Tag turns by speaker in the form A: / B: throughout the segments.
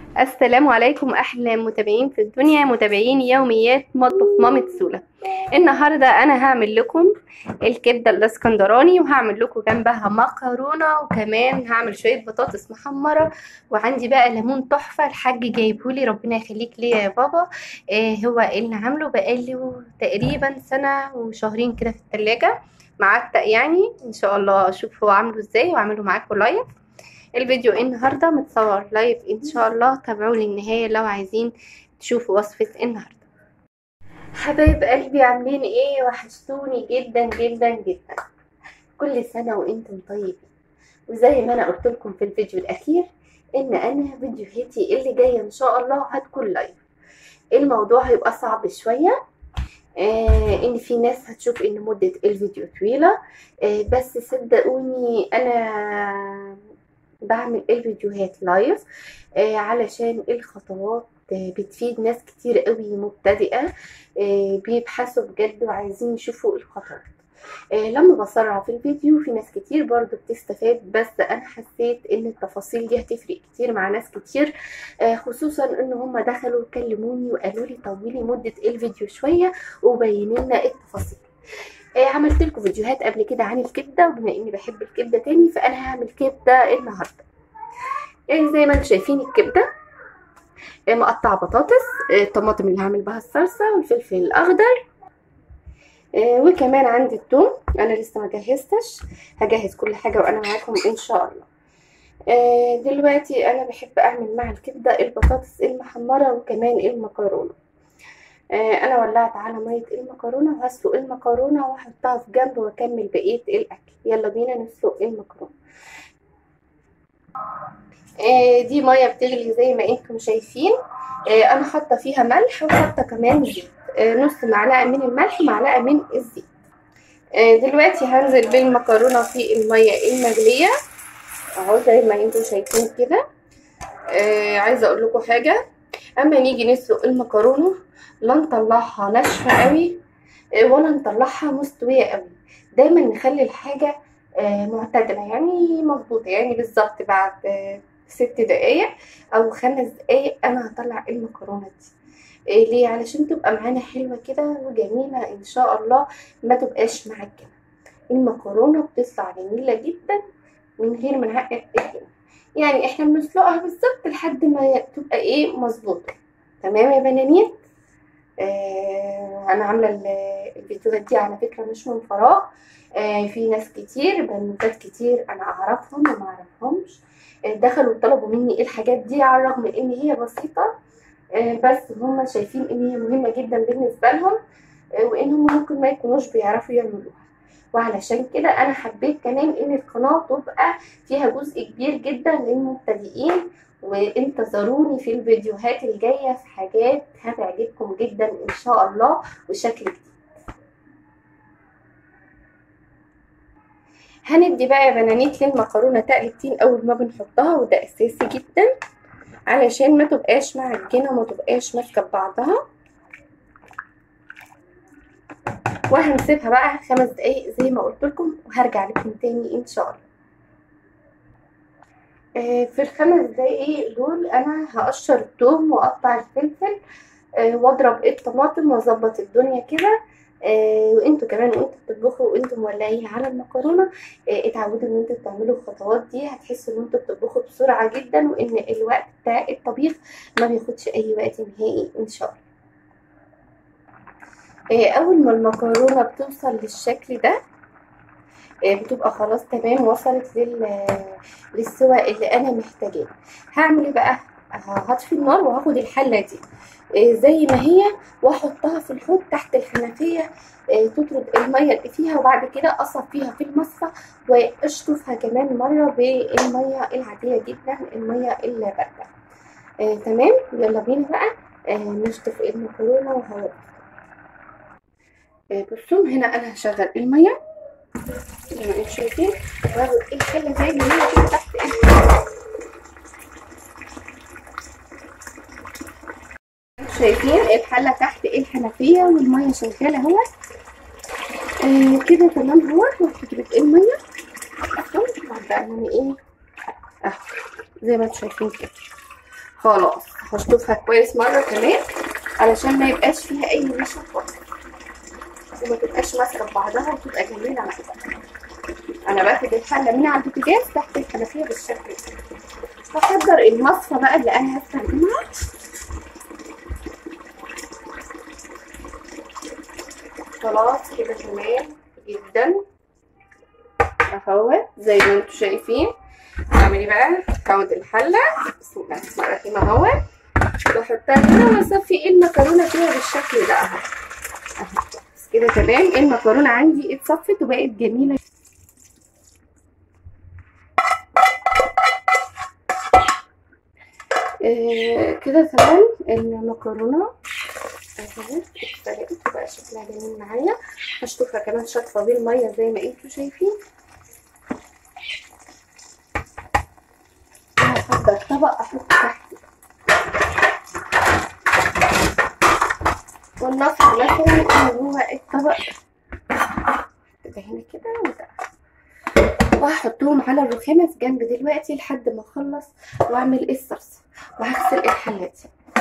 A: السلام عليكم احلى متابعين في الدنيا متابعين يوميات مطبخ مامة سولا النهارده انا هعمل لكم الكبده الاسكندراني وهعمل لكم جنبها مكرونه وكمان هعمل شويه بطاطس محمره وعندي بقى ليمون تحفه الحاج جايبهولي ربنا يخليك ليا يا بابا آه هو اللي عامله بقاله تقريبا سنه وشهرين كده في التلاجة معتق يعني ان شاء الله اشوف هو عامله ازاي واعمله معاكم لايف الفيديو النهارده متصور لايف ان شاء الله تابعوا للنهايه لو عايزين تشوفوا وصفه النهارده حبايب قلبي عاملين ايه وحشتوني جدا جدا جدا كل سنه وانتم طيبين وزي ما انا قلت لكم في الفيديو الاخير ان انا فيديوهاتي اللي جايه ان شاء الله هتكون لايف الموضوع هيبقى صعب شويه آه ان في ناس هتشوف ان مده الفيديو طويله آه بس صدقوني انا بعمل الفيديوهات لايف آه علشان الخطوات آه بتفيد ناس كتير قوي مبتدئة آه بيبحثوا بجد وعايزين يشوفوا الخطوات آه لما بسرع في الفيديو في ناس كتير برضو بتستفاد بس انا حسيت ان التفاصيل دي هتفرق كتير مع ناس كتير آه خصوصا ان هم دخلوا كلموني وقالوا لي طولي مدة الفيديو شوية وبيني لنا التفاصيل آه عملت لكم فيديوهات قبل كده عن الكبده وبما اني بحب الكبده تاني فانا هعمل كبده النهارده يعني زي ما انتم شايفين الكبده آه مقطعه بطاطس آه الطماطم اللي هعمل بها الصلصه والفلفل الاخضر وكمان عندي الثوم انا لسه ما جهزتش هجهز كل حاجه وانا معاكم ان شاء الله دلوقتي انا بحب اعمل مع الكبده البطاطس المحمره وكمان المكرونه انا ولعت على ميه المكرونه وهسلق المكرونه واحطها في جنب واكمل بقيه الاكل يلا بينا نسلق المكرونه دي ميه بتغلي زي ما انتم شايفين انا حاطه فيها ملح وحاطه كمان زيت نص معلقه من الملح ومعلقه من الزيت دلوقتي هنزل بالمكرونه في الميه المغليه اهو زي ما انتم شايفين كده عايزه اقول لكم حاجه اما نيجي نسلق المكرونه لا نطلعها ناشفه قوي ولا نطلعها مستويه قوي دايما نخلي الحاجه معتدله يعني مظبوطه يعني بالظبط بعد ست دقايق او خمس دقايق انا هطلع المكرونه دي ليه علشان تبقى معانا حلوه كده وجميله ان شاء الله ما تبقاش معجنه المكرونه بتطلع جميله جدا من غير ما نعقد الدنيا يعني احنا بنسلقها بالظبط لحد ما تبقى ايه مظبوطه تمام يا بنانيت آه انا عامله الفيديوهات دي على فكره مش من فراغ آه في ناس كتير بنوتات كتير انا اعرفهم وما اعرفهمش آه دخلوا طلبوا مني الحاجات دي على الرغم من ان هي بسيطه آه بس هم شايفين ان هي مهمه جدا بالنسبه لهم آه وان هم ممكن ما يكونوش بيعرفوا يعملوها وعلشان كده انا حبيت كمان ان القناه تبقى فيها جزء كبير جدا للمبتدئين وانتظروني في الفيديوهات الجاية في حاجات هتعجبكم جدا ان شاء الله وشكل جديد هندي بقى يا بنانيت للمكرونة تقلبتين اول ما بنحطها وده اساسي جدا علشان ما تبقاش معجنة وما تبقاش ماسكة ببعضها وهنسيبها بقى خمس دقايق زي ما قلت لكم وهرجع لكم تاني ان شاء الله في الخمس دقايق دول انا هقشر الثوم واقطع الفلفل واضرب الطماطم واظبط الدنيا كده وانتوا كمان وانتوا بتطبخوا وانتوا مولعين على المكرونه اتعودوا ان انتوا تعملوا الخطوات دي هتحسوا ان انتوا بتطبخوا بسرعه جدا وان الوقت بتاع الطبيخ ما بياخدش اي وقت نهائي ان شاء الله اول ما المكرونه بتوصل للشكل ده بتبقى خلاص تمام وصلت لل... للسوى اللي انا محتاجاه هعمل ايه بقى هطفي النار وهاخد الحله دي زي ما هي واحطها في الحوض تحت الحنفيه تطرد الميه اللي فيها وبعد كده اصفيها في المصفى واشطفها كمان مره بالميه العاديه جدا الميه البارده تمام يلا بينا بقى نشطف المكرونه وهو بصوا هنا انا هشغل الميه زي ما انتم شايفين واخد الحله زي ما هي كده تحت شايفين الحله تحت الحنفيه والميه شغاله اهوت آه كده تمام اهوت وهتجيب الميه اهو بعد بقى يعني ايه اهو زي ما انتم شايفين كده خلاص هشطفها كويس مره كمان علشان ما يبقاش فيها اي نشا خالص وما تبقاش ماسكه في بعضها وتبقى جميله معايا انا باخد الحله من على البوتاجاز تحت الحنفيه بالشكل ده هحضر المصفى بقى اللي انا هستخدمها خلاص كده تمام جدا اهو زي ما انتم شايفين اعملي بقى كاونت الحله بسم الله الرحمن الرحيم اهو واحطها هنا واصفي المكرونه فيها بالشكل ده اهو اهو بس كده تمام المكرونه عندي اتصفت وبقت جميله آه كده تمام المكرونه اهي اتسلقت بقى شكلها جميل معايا هشطفها كمان شطفه بالميه زي ما انتم شايفين هحضر طبق احط تحت والنصر مثلا اللي هو الطبق ده هنا كده وده وهحطهم على الرخامه في جنب دلوقتي لحد ما اخلص واعمل الصلصه وهغسل الحلات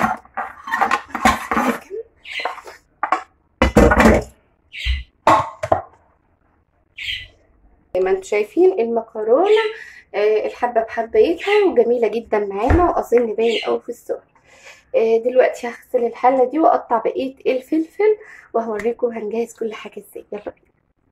A: زي ما انتم شايفين المكرونه آه الحبه بحبيتها وجميله جدا معانا واظن باين قوي في الصور آه دلوقتي هغسل الحله دي واقطع بقيه الفلفل وهوريكم هنجهز كل حاجه ازاي يلا بينا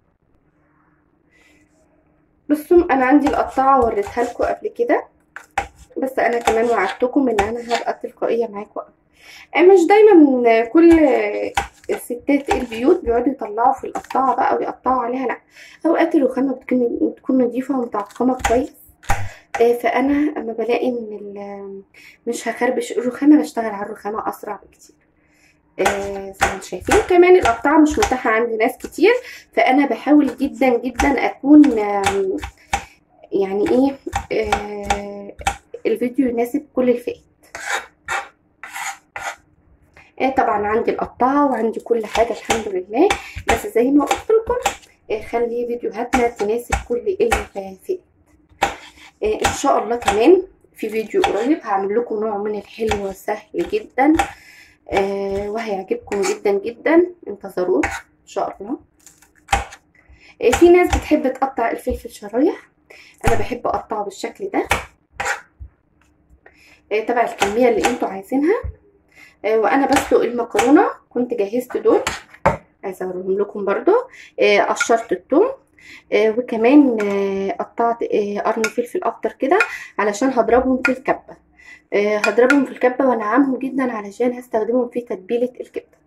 A: بصوا انا عندي القطاعه وريتها لكم قبل كده بس انا كمان وعدتكم ان انا هبقى تلقائيه معاكم مش دايما كل الستات البيوت بيقعدوا يطلعوا في القطاعه بقى ويقطعوا عليها لا اوقات الرخامه بتكون بتكون نظيفه ومتعقمه كويس فانا اما بلاقي ان مش هخربش الرخامه بشتغل على الرخامه اسرع بكتير زي ما شايفين كمان القطاعه مش متاحه عند ناس كتير فانا بحاول جدا جدا اكون يعني ايه الفيديو يناسب كل الفئات طبعا عندي القطاعه وعندي كل حاجه الحمد لله بس زي ما قلت لكم خلي فيديوهاتنا تناسب كل الفئات ان شاء الله كمان في فيديو قريب هعمل لكم نوع من الحلو سهل جدا آه وهيعجبكم جدا جدا انتظروه ان شاء الله آه في ناس بتحب تقطع الفلفل شرايح انا بحب اقطعه بالشكل ده آه تبع الكميه اللي انتوا عايزينها آه وانا بسلق المكرونه كنت جهزت دول عايزه اوريهم لكم برضو آه قشرت الثوم آه وكمان آه قطعت آه قرن فلفل اخضر كده علشان هضربهم في الكبه آه هضربهم في الكبه وانعمهم جدا علشان هستخدمهم في تتبيله الكبده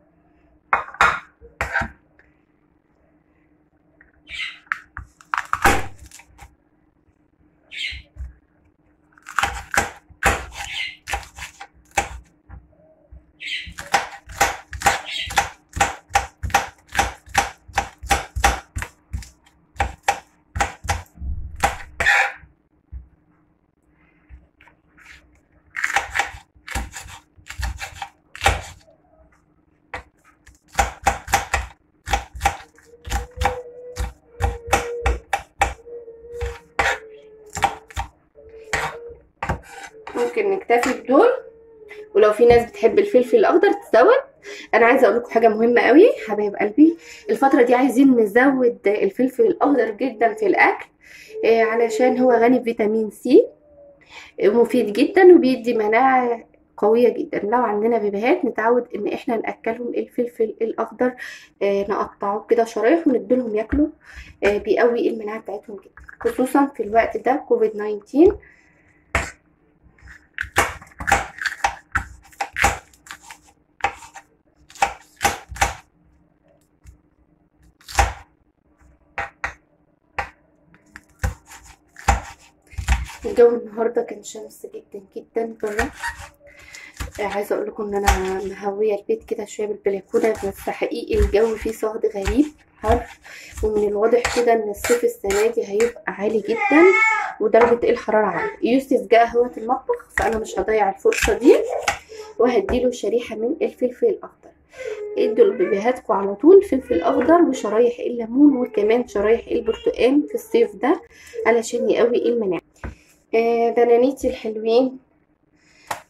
A: ممكن نكتفي بدول ولو في ناس بتحب الفلفل الاخضر تزود انا عايزه اقول لكم حاجه مهمه قوي حبايب قلبي الفتره دي عايزين نزود الفلفل الاخضر جدا في الاكل آه علشان هو غني بفيتامين سي مفيد جدا وبيدي مناعه قوية جدا لو عندنا بيبيهات نتعود ان احنا ناكلهم الفلفل الاخضر آه نقطعه كده شرايح ونديلهم ياكلوا آه بيقوي المناعة بتاعتهم جدا خصوصا في الوقت ده كوفيد 19 الجو النهارده كان شمس جدا جدا بره عايزه اقول لكم ان انا مهويه البيت كده شويه بالبلكونه بس حقيقي الجو فيه صهد غريب حر ومن الواضح كده ان الصيف السنه دي هيبقى عالي جدا ودرجه الحراره عاليه يوسف جه اهوت المطبخ فانا مش هضيع الفرصه دي وهديله شريحه من الفلفل الاخضر ادوا لبيبيهاتكم على طول فلفل اخضر وشرايح الليمون وكمان شرايح البرتقال في الصيف ده علشان يقوي المناعه آه بنانيتي الحلوين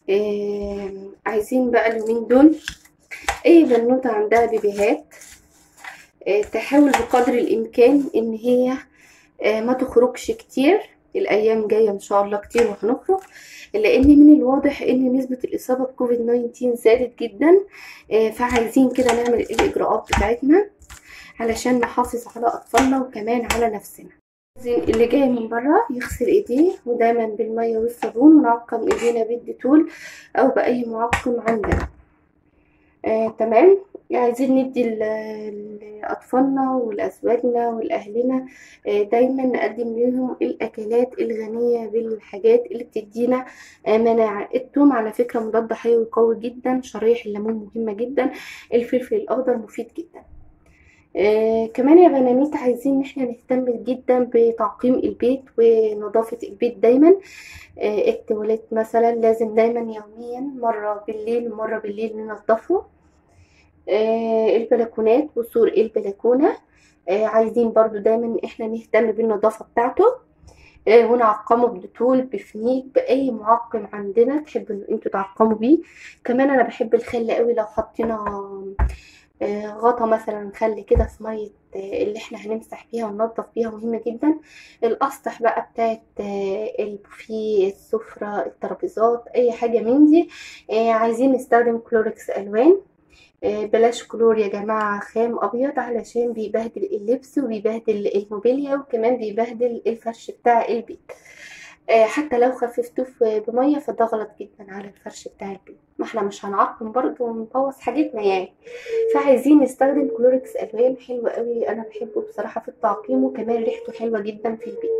A: آه عايزين بقى اليومين دول اي بنوتة عندها بيبيهات آه تحاول بقدر الامكان ان هي آه ما تخرجش كتير الايام جايه ان شاء الله كتير وهنخرج لان من الواضح ان نسبه الاصابه بكوفيد 19 زادت جدا آه فعايزين كده نعمل الاجراءات بتاعتنا علشان نحافظ على اطفالنا وكمان على نفسنا اللي جاي من بره يغسل ايديه ودايما بالميه والصابون ونعقم ايدينا بالديتول او باي معقم عندنا آه، تمام عايزين ندي لأطفالنا ولأزواجنا ولأهلنا آه، دايما نقدم لهم الأكلات الغنية بالحاجات اللي بتدينا آه، مناعة التوم على فكرة مضاد حيوي قوي جدا شرايح الليمون مهمة جدا الفلفل الأخضر مفيد جدا آه كمان يا بنانيت عايزين ان احنا نهتم جدا بتعقيم البيت ونظافة البيت دايما آه التواليت مثلا لازم دايما يوميا مرة بالليل ومرة بالليل ننظفه آه البلكونات وسور البلكونة آه عايزين برضو دايما احنا نهتم بالنظافة بتاعته آه ونعقمه بديتول بفنيك باي معقم عندنا تحبوا ان انتوا تعقموا بيه كمان انا بحب الخل قوي لو حطينا غطا مثلا خلي كده في ميه اللي احنا هنمسح بيها وننضف بيها مهمه جدا الاسطح بقى بتاعت البوفيه السفره الترابيزات اي حاجه من دي عايزين نستخدم كلوركس الوان بلاش كلور يا جماعة خام أبيض علشان بيبهدل اللبس وبيبهدل الموبيليا وكمان بيبهدل الفرش بتاع البيت حتى لو خففتوه بميه فده غلط جدا على الفرش بتاع البيت ما احنا مش هنعقم برضه ونبوظ حاجتنا يعني فعايزين نستخدم كلوركس الوان حلو قوي انا بحبه بصراحه في التعقيم وكمان ريحته حلوه جدا في البيت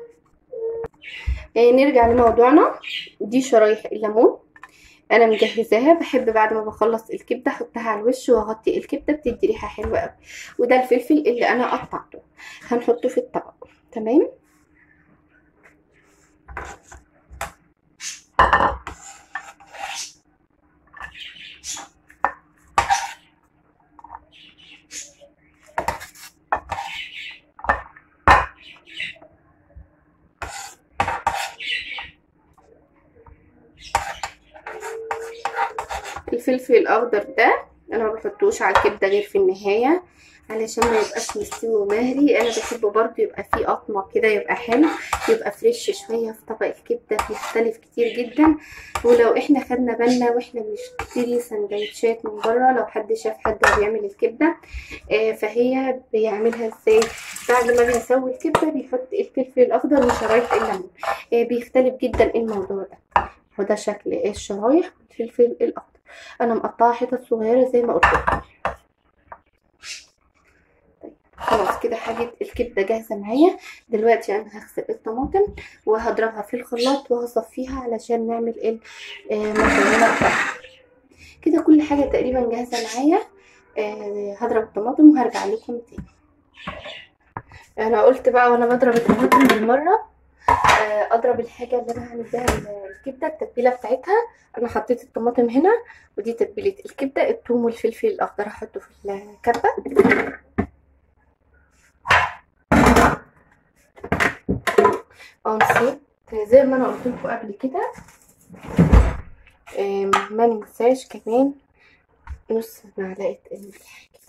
A: نرجع لموضوعنا دي شرايح الليمون انا مجهزاها بحب بعد ما بخلص الكبده احطها على الوش واغطي الكبده بتدي ريحه حلوه قوي وده الفلفل اللي انا قطعته هنحطه في الطبق تمام الفلفل الاخضر ده انا ما بحطوش على الكبده غير في النهايه علشان ما يبقاش مستوي ومهري انا بحبه برضو يبقى فيه قطمه كده يبقى حلو يبقى فريش شويه في طبق الكبده بيختلف كتير جدا ولو احنا خدنا بالنا واحنا بنشتري سندوتشات من بره لو حد شاف حد بيعمل الكبده آه فهي بيعملها ازاي بعد ما بيسوي الكبده بيحط الفلفل الاخضر وشرايح الليمون آه بيختلف جدا الموضوع ده وده شكل الشرايح والفلفل الاخضر انا مقطعه حتت صغيره زي ما قلت لكم خلاص كده حاجة الكبدة جاهزة معايا دلوقتي انا هغسل الطماطم وهضربها في الخلاط وهصفيها علشان نعمل المكرونة بتاعتنا كده كل حاجة تقريبا جاهزة معايا آه هضرب الطماطم وهرجع لكم تاني انا قلت بقى وانا بضرب الطماطم بالمرة آه اضرب الحاجة اللي انا هعمل بيها الكبدة التتبيلة بتاعتها انا حطيت الطماطم هنا ودي تتبيلة الكبدة الثوم والفلفل الاخضر هحطه في الكبة اه نسيت زي ما انا قلت لكم قبل كده ما ننساش كمان نص معلقه الملح كده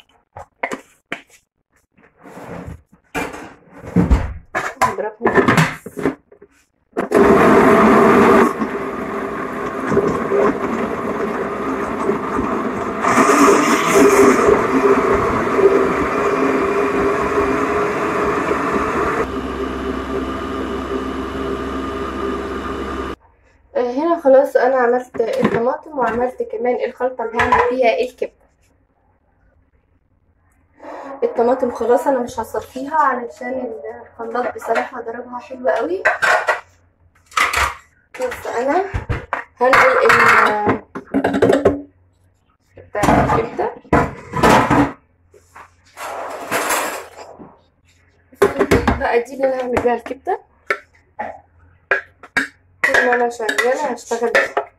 A: نضربهم هنا خلاص انا عملت الطماطم وعملت كمان الخلطه اللي هعمل فيها الكبده الطماطم خلاص انا مش هصفيها علشان الخلاط بصراحه ضربها حلو قوي بس انا هنقل ال بتاع الكبده بقى دي اللي انا هعمل بيها الكبده طول ما انا شغاله هشتغل بيها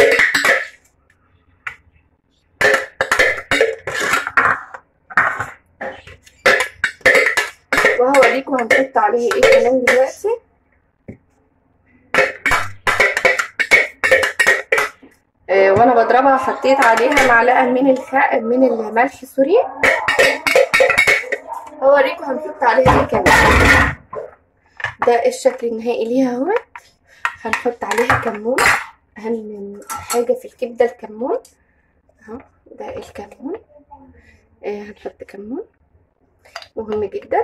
A: وهوريكم هنحط عليه ايه كمان دلوقتي آه وانا بضربها حطيت عليها معلقه من الخ... من الملح سوري هوريكم هنحط عليها ايه كمان ده الشكل النهائي ليها اهوت هنحط عليها كمون اهم حاجه في الكبده الكمون اهو ده الكمون آه هنحط كمون مهم جدا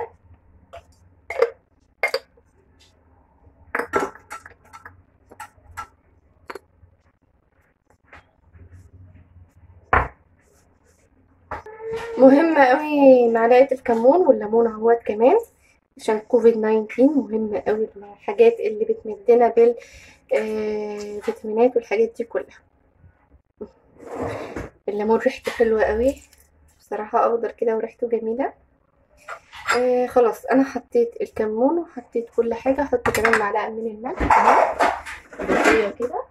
A: مهم قوي معلقه الكمون والليمون اهوت كمان عشان كوفيد 19 مهم قوي الحاجات اللي بتمدنا بالفيتامينات والحاجات دي كلها الليمون ريحته حلوه قوي بصراحه اخضر كده وريحته جميله آه خلاص انا حطيت الكمون وحطيت كل حاجه احط كمان معلقه من الملح اهو كده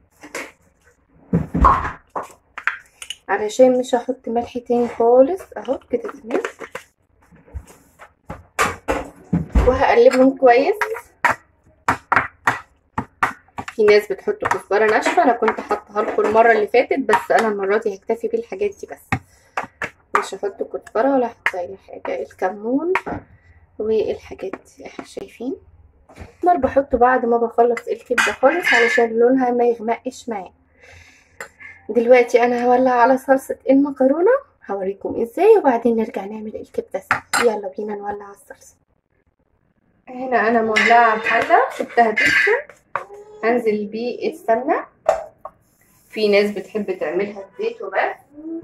A: علشان مش هحط ملح تاني خالص اهو كده تمام وهقلبهم كويس في ناس بتحط كزبره ناشفه انا كنت حاطها لكم المره اللي فاتت بس انا المره دي هكتفي بالحاجات دي بس مش هحط كزبره ولا هحط اي حاجه الكمون والحاجات دي شايفين النار بحطه بعد ما بخلص الكبده خالص علشان لونها ما يغمقش معايا دلوقتي انا هولع على صلصه المكرونه هوريكم ازاي وبعدين نرجع نعمل الكبده سوا يلا بينا نولع الصلصه هنا انا مولعه الحله سبتها تسخن هنزل بيه السمنه في ناس بتحب تعملها بزيت وبس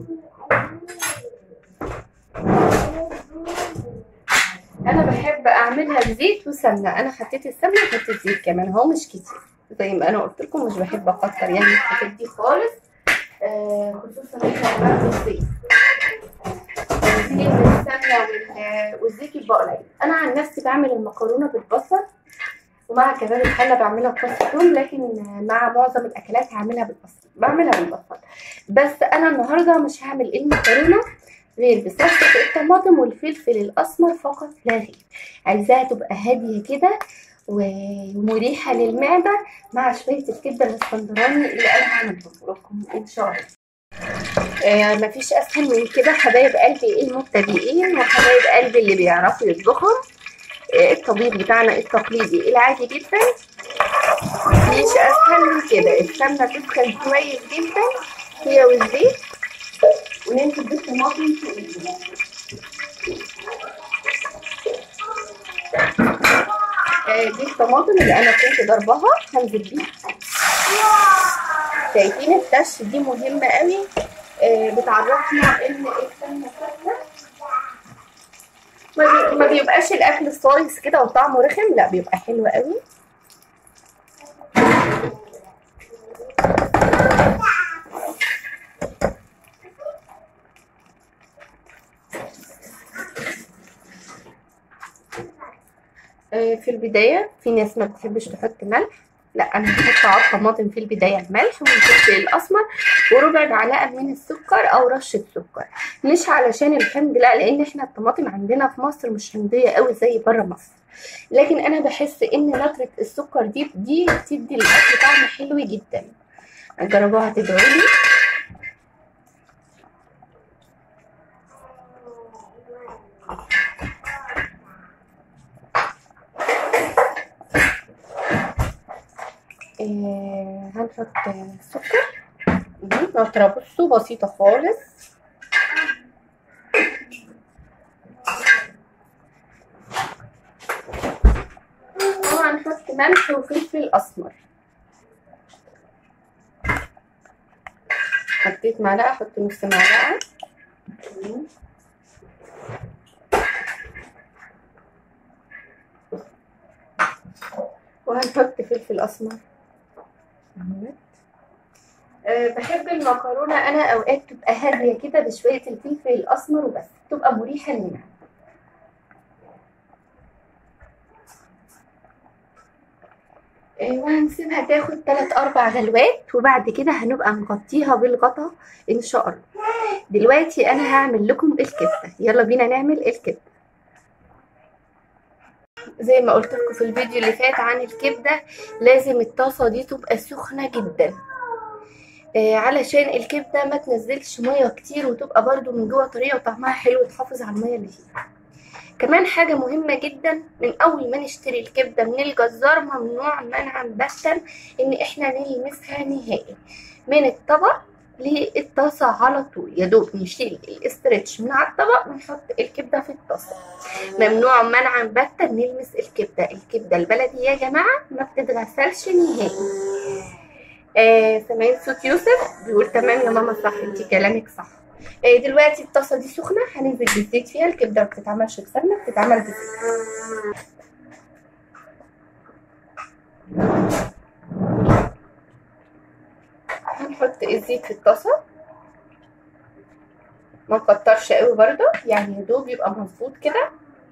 A: انا بحب اعملها بزيت وسمنه انا حطيت السمنه وحطيت زيت كمان هو مش كتير زي ما انا قلت لكم مش بحب اكتر يعني الحاجات دي خالص آه خصوصا احنا بعمل الزيت الزيت والسمنه والزيت يبقى قليل انا عن نفسي بعمل المكرونه بالبصل ومع كباب الحله بعملها بفص ثوم لكن مع معظم الاكلات هعملها بالبصل بعملها بالبصل بس انا النهارده مش هعمل المكرونه غير بصلصه الطماطم والفلفل الاسمر فقط لا غير عايزاها تبقى هاديه كده ومريحه للمعده مع شويه الكبده الاسكندراني اللي انا هعمله لكم ان شاء الله آه مفيش اسهل من كده حبايب قلبي المبتدئين وحبايب قلبي اللي بيعرفوا يطبخوا آه الطبيخ بتاعنا التقليدي العادي جدا مفيش اسهل من كده السمنه تسخن كويس جدا هي والزيت وننزل بالطماطم فوق آه دي الطماطم اللي انا كنت ضربها هنزل بيها شايفين التش دي مهمه قوي آه بتعرفنا ان السمنه سخنه ما بيبقاش الاكل صايص كده وطعمه رخم لا بيبقى حلو قوي في البداية في ناس ما بتحبش تحط ملح لا انا هحط على الطماطم في البداية الملح والفلفل الاسمر وربع معلقة من السكر او رشة سكر مش علشان الحمض لا لان احنا الطماطم عندنا في مصر مش حمضية قوي زي بره مصر لكن انا بحس ان نترة السكر دي دي بتدي الاكل طعم حلو جدا جربوها تدعوا لي آه هنحط سكر نطرة بصوا بسيطة خالص وهنحط ملح وفلفل اسمر حطيت معلقة احط نص معلقة وهنحط فلفل اسمر أه بحب المكرونه انا اوقات تبقى هاديه كده بشويه الفلفل الاسمر وبس تبقى مريحه للمعده أه وهنسيبها تاخد 3 4 غلوات وبعد كده هنبقى نغطيها بالغطا ان شاء الله دلوقتي انا هعمل لكم الكبده يلا بينا نعمل الكبده زي ما قلت لكم في الفيديو اللي فات عن الكبده لازم الطاسه دي تبقى سخنه جدا آه علشان الكبده ما تنزلش ميه كتير وتبقى برده من جوه طريه وطعمها حلو وتحافظ على الميه اللي فيها كمان حاجه مهمه جدا من اول ما نشتري الكبده من الجزار ممنوع منعا باتا ان احنا نلمسها نهائي من الطبق للطاسه على طول يا دوب نشيل الاسترتش من على الطبق ونحط الكبده في الطاسه ممنوع منعا باتا نلمس الكبده الكبده البلدي يا جماعه ما بتتغسلش نهائي آه سامعين صوت يوسف بيقول تمام يا ماما صح انت كلامك صح آه دلوقتي الطاسه دي سخنه هننزل بالزيت فيها الكبده ما بتتعملش بسمنه بتتعمل بزيت هنحط الزيت في الطاسه ما نكترش قوي برده يعني يا دوب يبقى مظبوط كده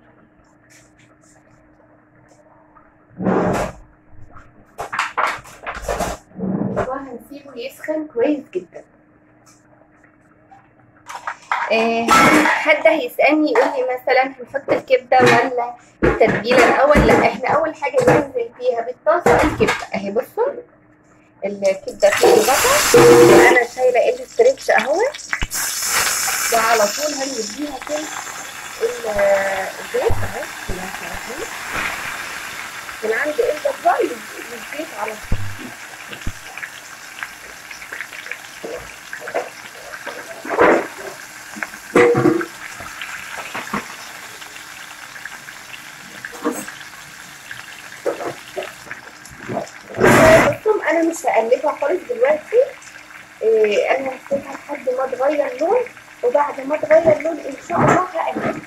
A: وهنسيبه يسخن كويس جدا آه حد هيسالني يقول لي مثلا هنحط الكبده ولا التتبيله الاول لا احنا اول حاجه ننزل فيها بالطاسه الكبده اهي بصوا الكبده فيه بطل انا شايله الاسترتش اهو وعلى طول هنديها في الزيت اهو من عند الجزار للزيت على طول انا مش هقلبها خالص دلوقتي إيه انا هسيبها لحد ما تغير لون وبعد ما تغير لون ان شاء الله هقلبها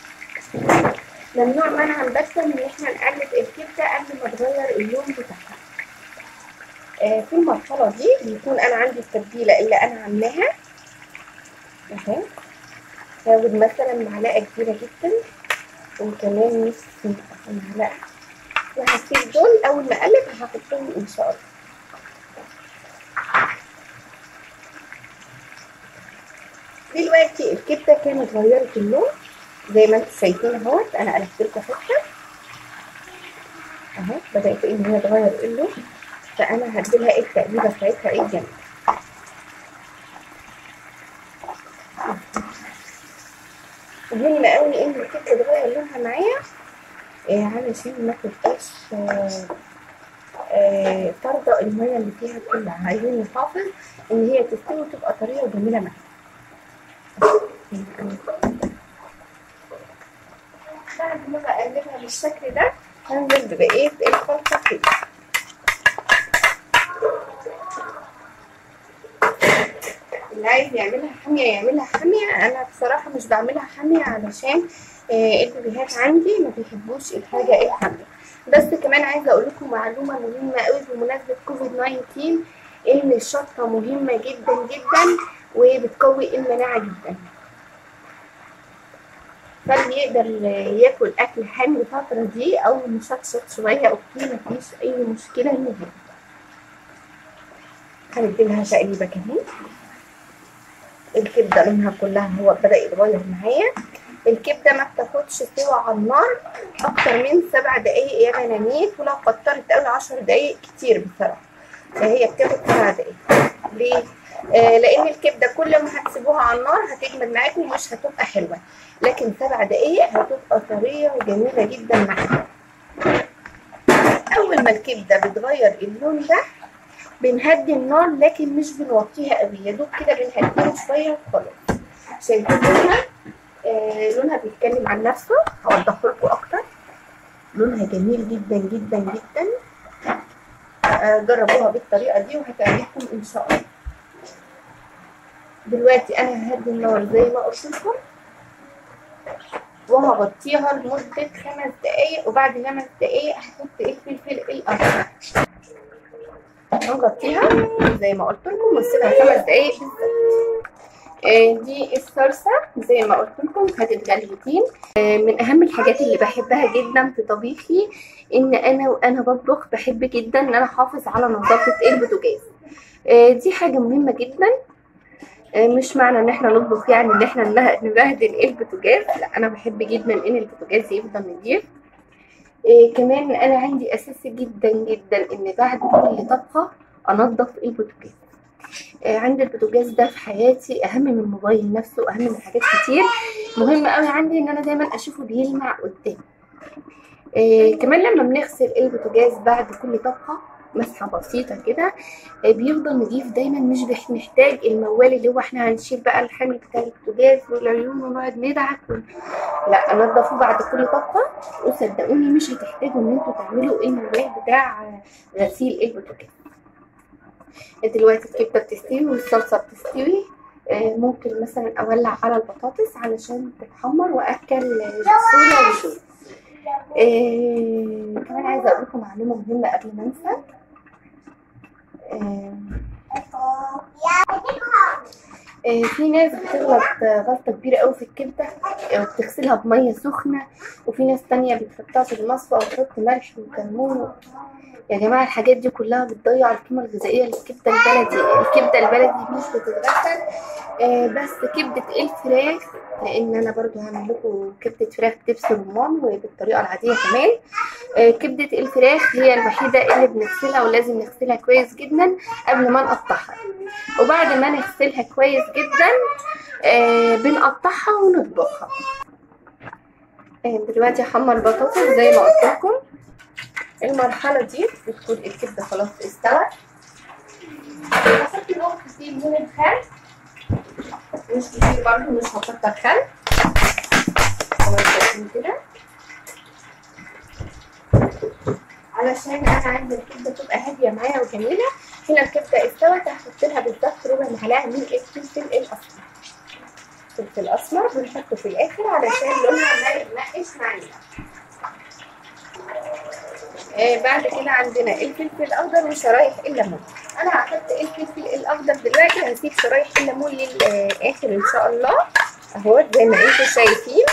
A: ممنوع منعا باتا ان احنا نقلب الكبده قبل ما تغير اللون بتاعها إيه في المرحله دي بيكون انا عندي التتبيله اللي انا عاملاها اهي هاخد مثلا معلقه كبيره جدا وكمان نص معلقه وهسيب دول اول ما اقلب هحطهم ان شاء الله دلوقتي الكبده كانت غيرت اللون زي ما انتم شايفين اهوت انا قلبت لكم حته اهو بدات ان هي تغير اللون فانا هديلها التقليبه بتاعتها ايه جنب مهم قوي ان الكبده تغير لونها معايا إيه علشان ما تبقاش آه آه طارده الميه اللي فيها كلها عايزين نحافظ ان هي تستوي وتبقى طريه وجميله معانا بعد ما بقلبها بالشكل ده هنزل ببقيه الخلطه كده اللي عايز يعملها حاميه يعملها حاميه انا بصراحه مش بعملها حاميه علشان آه البيبيهات عندي ما بيحبوش الحاجه الحاميه بس كمان عايزه اقول لكم معلومه مهمه قوي بمناسبه كوفيد 19 ان الشطه مهمه جدا جدا وبتقوي المناعه جدا فاللي يقدر ياكل اكل حامي الفتره دي او مشطشط شويه اوكي مفيش اي مشكله نهائي هنديلها تقريبا كمان الكبده لونها كلها هو بدا يتغير معايا الكبده ما بتاخدش سوا على النار اكتر من سبع دقايق يا بنانيت ولو كترت قوي عشر دقايق كتير بصراحه فهي بتاخد سبع دقايق ليه؟ آه لان الكبده كل ما هتسيبوها على النار هتجمد معاكم ومش هتبقى حلوه لكن سبع دقايق هتبقى طريه وجميله جدا معاكم اول ما الكبده بتغير اللون ده بنهدي النار لكن مش بنوطيها قوي يا دوب كده بنهديها شويه وخلاص شايفين لونها آه لونها بيتكلم عن نفسه هوضحه لكم اكتر لونها جميل جدا جدا جدا آه جربوها بالطريقه دي وهتعجبكم ان شاء الله دلوقتي انا ههدي النار زي ما قلت لكم وهغطيها لمدة خمس دقايق وبعد خمس دقايق هحط الفلفل الأخضر هنغطيها زي ما قلت لكم ونسيبها خمس دقايق بالظبط آه دي الصلصة زي ما قلت لكم خدت غلوتين آه من أهم الحاجات اللي بحبها جدا في طبيخي إن أنا وأنا بطبخ بحب جدا إن أنا أحافظ على نظافة البوتاجاز آه دي حاجة مهمة جدا مش معنى ان احنا نطبخ يعني ان احنا نبهدل البوتاجاز لا انا بحب جدا ان البوتاجاز يفضل نضيف إيه كمان انا عندي اساسي جدا جدا ان بعد كل طبخه انضف البوتاجاز آه، عندي البوتاجاز ده في حياتي اهم من الموبايل نفسه واهم من حاجات كتير مهم قوي عندي ان انا دايما اشوفه بيلمع قدامي آه كمان لما بنغسل البوتاجاز بعد كل طبخه مسحه بسيطه كده آه بيفضل نضيف دايما مش بح- محتاج الموال اللي هو احنا هنشيل بقى الحمل بتاع البوتاجاز والعيون ونقعد ندعك و... لا نضفوه بعد كل طبخه وصدقوني مش هتحتاجوا ان انتوا تعملوا الموال بتاع آه، غسيل البوتاجاز دلوقتي الكبده بتستوي والصلصه بتستوي آه، ممكن مثلا اولع على البطاطس علشان تتحمر واكل بسهوله وشوي آه، كمان عايزه اقول لكم معلومه مهمه قبل ما انسى آه، آه، في ناس بتغلط آه، غلطة كبيرة قوي في الكبدة آه، وبتغسلها بمية سخنة وفي ناس تانية بتحطها في المصفى وتحط ملح وكمون يا جماعة الحاجات دي كلها بتضيع القيمة الغذائية للكبدة البلدي الكبدة البلدي مش بتتغسل آه، بس كبدة الفراخ لأن أنا برضو هعمل لكم كبدة فراخ دبس رمان وبالطريقة العادية كمان آه، كبدة الفراخ هي الوحيدة اللي بنغسلها ولازم نغسلها كويس جدا قبل ما نقطعها وبعد ما نغسلها كويس جدا آه بنقطعها ونطبخها آه دلوقتي هحمر بطاطس زي ما قلت لكم المرحلة دي بتكون الكبدة خلاص استوت هحط نقطتين من الخل مش كتير برضه مش هكتر خل خلاص كده علشان انا عايزه الكبده تبقى هاديه معايا وجميله هنا الكبده استوت هحط لها بالظبط ربع معلقه من الفلفل الاسمر الفلفل الاسمر بنحطه في الاخر علشان لونها ما يغمقش معانا آه بعد كده عندنا الفلفل الاخضر وشرايح الليمون انا هحط الفلفل الاخضر دلوقتي هسيب شرايح الليمون للاخر ان شاء الله اهو زي ما انتم شايفين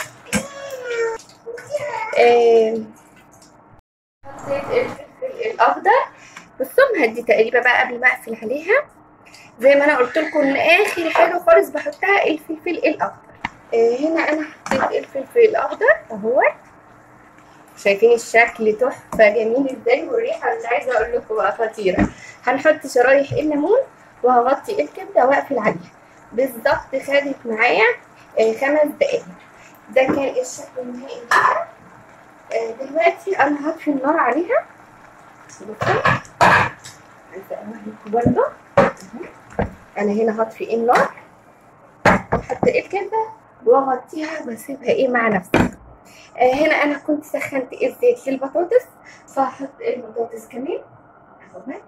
A: آه حطيت الفلفل الاخضر بصوا مهدي تقريبا بقى قبل ما اقفل عليها زي ما انا قلت لكم ان اخر حاجه خالص بحطها الفلفل الاخضر آه هنا انا حطيت الفلفل الاخضر اهوت شايفين الشكل تحفه جميل ازاي والريحه مش عايزه اقول لكم بقى خطيره هنحط شرايح الليمون وهغطي الكبده واقفل عليها بالظبط خدت معايا آه خمس دقايق ده كان الشكل النهائي ليها آه دلوقتي انا هطفي النار عليها بصوا عايزه اوريكم برضه انا هنا هطفي النار واحط الكبده واغطيها واسيبها ايه مع نفسها آه هنا انا كنت سخنت الزيت للبطاطس فهحط البطاطس كمان اهوت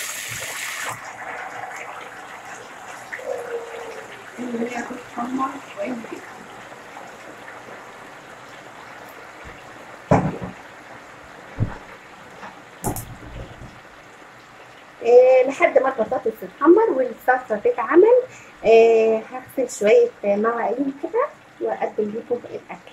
A: اللي هي تتحمر كويس جدا إيه لحد ما البطاطس تتحمر والصلصه تتعمل إيه هغسل شويه مواعين كده واقدم لكم الاكل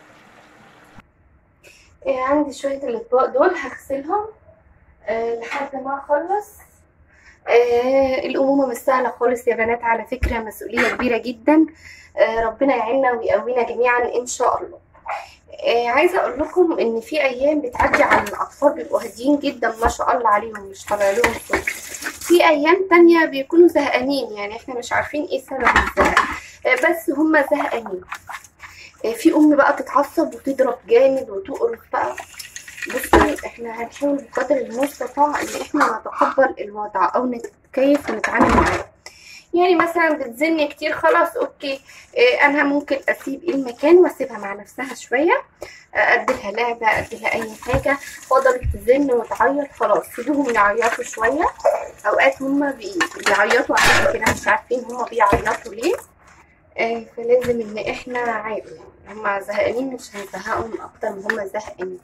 A: إيه عندي شويه الاطباق دول هغسلهم إيه لحد ما اخلص إيه الامومه مش سهله خالص يا بنات على فكره مسؤوليه كبيره جدا إيه ربنا يعيننا ويقوينا جميعا ان شاء الله آه عايزه اقول لكم ان في ايام بتعدي على الاطفال بيبقوا هاديين جدا ما شاء الله عليهم مش طالع لهم صوت في ايام تانية بيكونوا زهقانين يعني احنا مش عارفين ايه سبب الزهق آه بس هم زهقانين آه في ام بقى تتعصب وتضرب جامد وتقرف بقى بصوا احنا هنحاول بقدر المستطاع ان احنا نتقبل الوضع او نتكيف ونتعامل معاه يعني مثلا بتزني كتير خلاص اوكي إيه انا ممكن اسيب المكان واسيبها مع نفسها شويه اديلها لعبه اديلها اي حاجه فضلت تزن وتعيط خلاص سيبوهم يعيطوا شويه اوقات هما بي... بيعيطوا عادي كده مش عارفين هما بيعيطوا ليه إيه فلازم ان احنا عادي هما زهقانين مش هنزهقهم اكتر ما هما زهقانين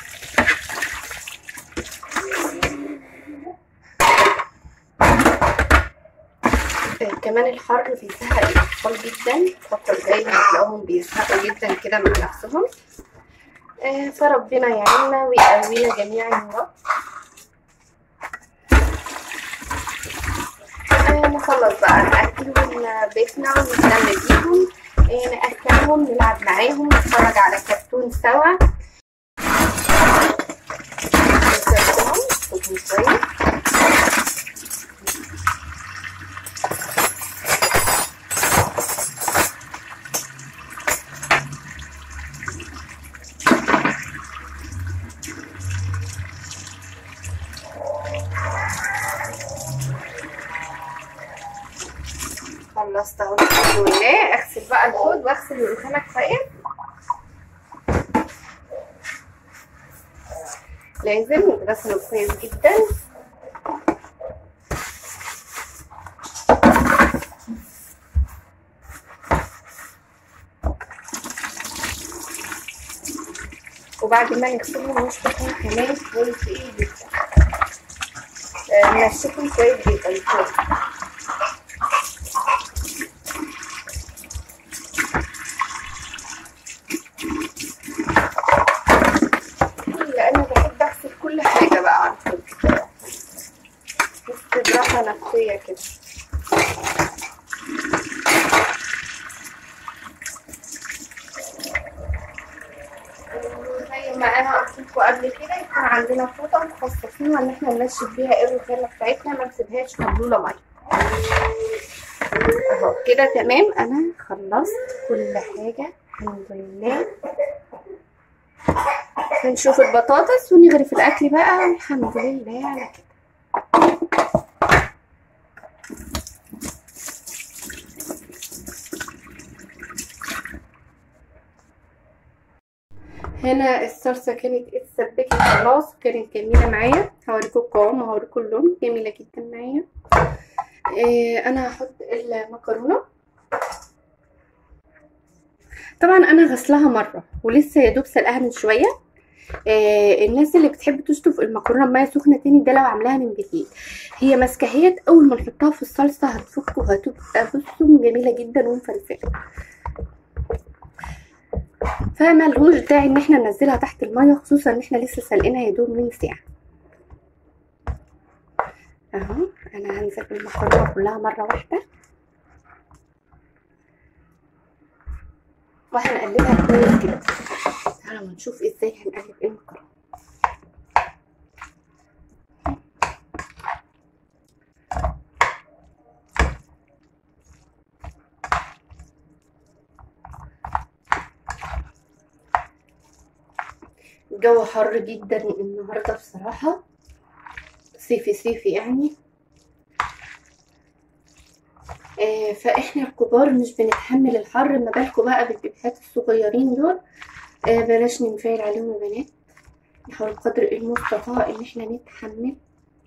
A: كمان الحر بيزهق الاطفال جدا الفتره الجايه هتلاقوهم بيزهقوا جدا كده من نفسهم آه فربنا يعيننا ويقوينا جميعا يا رب آه نخلص بقى ناكلهم بيتنا ونهتم بيهم آه ناكلهم نلعب معاهم نتفرج على كرتون سوا نسيبهم شويه خلصت اهو الحمد لله اغسل بقى الحوض واغسل الرخامه كفايه لازم نغسله كويس جدا وبعد ما نغسلهم نشطفهم كمان كويس ايه جدا نشفهم كويس جدا كويس لان بحب اغسل كل حاجه بقى على طول بس براحه نفسيه كده زي ما انا قلت لكم قبل كده يكون عندنا فوطه مخصصينها ان احنا ننشف بيها الرخامه بتاعتنا ما نسيبهاش مبلوله ميه اهو كده تمام انا خلصت كل حاجه الحمد لله هنشوف البطاطس ونغرف الاكل بقى الحمد لله على كده هنا الصلصه كانت اتسبكت خلاص كانت جميله معايا هوريكم القوام وهوريكم اللون جميله جدا معايا إيه انا هحط المكرونه طبعا انا غسلها مره ولسه يا دوب سلقاها من شويه إيه الناس اللي بتحب تشطف المكرونه بميه سخنه تاني ده لو عاملاها من بالليل هي ماسكاهيت اول ما نحطها في الصلصه هتفك وهتبقى بصوا جميله جدا ومفلفله فملهوش داعي ان احنا ننزلها تحت الميه خصوصا ان احنا لسه سلقينها يا دوب من ساعه اهو انا هنزل بالمكرونه كلها مره واحده وهنقلبها كويس كده تعالوا نشوف ازاي هنقلب المكرونه الجو حر جدا النهارده بصراحه صيفي صيفي يعني آه فاحنا الكبار مش بنتحمل الحر ما بالكم بقى بالبيبيهات الصغيرين دول آه بلاش ننفعل عليهم يا بنات نحاول قدر المستطاع ان احنا نتحمل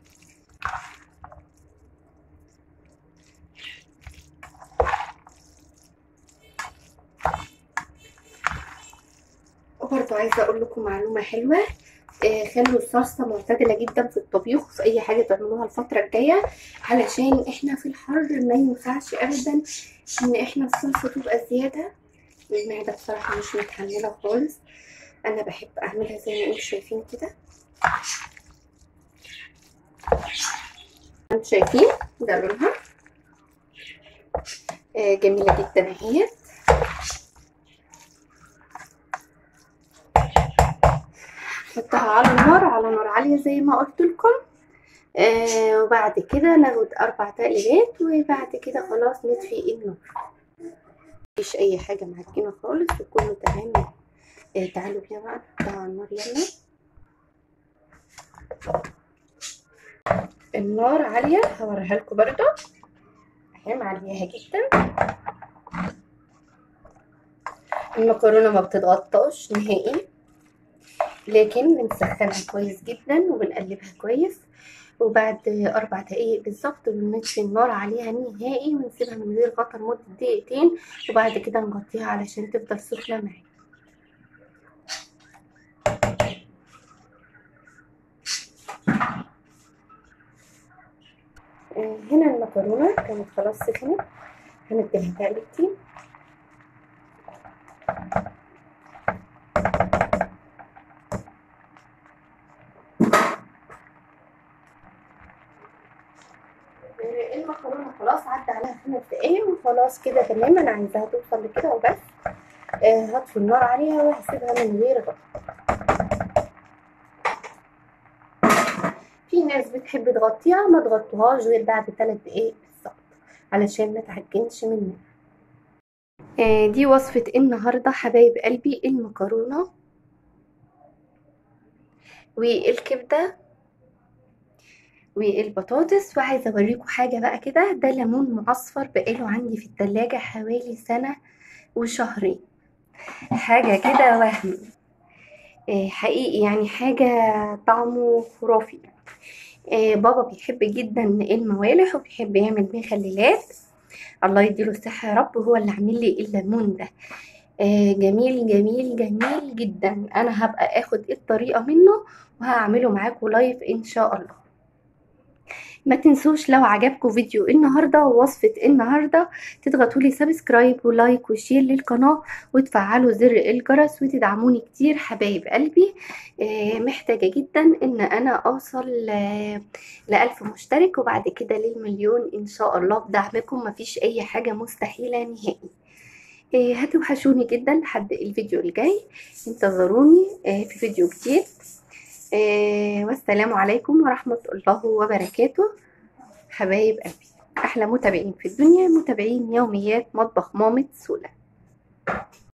A: وبرضه عايزه اقول لكم معلومه حلوه آه خلوا الصلصه معتدله جدا في الطبيخ في اي حاجه تعملوها الفتره الجايه علشان احنا في الحر ما ينفعش ابدا ان احنا الصلصه تبقى زياده المعده بصراحه مش متحمله خالص انا بحب اعملها زي ما انتم شايفين كده انتم شايفين ده لونها آه جميله جدا اهيت نحطها على النار على نار عالية زي ما قلت لكم آه وبعد كده ناخد اربع تقليبات وبعد كده خلاص نطفي النار مفيش اي حاجة معجنة خالص وكله تمام آه تعالوا بينا بقى نحطها على النار يلا النار عالية هوريها لكم برضو اهي معلياها جدا المكرونة ما بتتغطاش نهائي لكن بنسخنها كويس جدا وبنقلبها كويس وبعد اربع دقايق بالظبط بنطفي النار عليها نهائي ونسيبها من غير غطا لمده دقيقتين وبعد كده نغطيها علشان تفضل سخنه معانا هنا المكرونه كانت خلاص سخنت هنديها تقلبتين المكرونه خلاص عدى عليها خمس دقايق وخلاص كده تمام انا عايزاها توصل لكده وبس آه هطفي النار عليها وهسيبها من غير غطا في ناس بتحب تغطيها ما تغطوهاش غير بعد ثلاث دقايق بالظبط علشان ما تعجنش منها آه دي وصفة النهاردة حبايب قلبي المكرونة والكبدة والبطاطس وعايزه اوريكم حاجه بقى كده ده ليمون معصفر بقاله عندي في التلاجة حوالي سنه وشهرين حاجه كده وهم آه، حقيقي يعني حاجه طعمه خرافي آه، بابا بيحب جدا الموالح وبيحب يعمل مخللات الله يديله الصحة يا رب هو اللي عامل لي الليمون ده آه، جميل جميل جميل جدا انا هبقى اخد الطريقة منه وهعمله معاكم لايف ان شاء الله ما تنسوش لو عجبكم فيديو النهاردة ووصفة النهاردة تضغطوا لي سبسكرايب ولايك وشير للقناة وتفعلوا زر الجرس وتدعموني كتير حبايب قلبي آه، محتاجة جدا ان انا اوصل لألف مشترك وبعد كده للمليون ان شاء الله بدعمكم مفيش اي حاجة مستحيلة نهائي آه، هتوحشوني جدا لحد الفيديو الجاي انتظروني آه، في فيديو جديد آه، والسلام عليكم ورحمة الله وبركاته حبايب قلبي أحلى متابعين في الدنيا متابعين يوميات مطبخ مامة سولا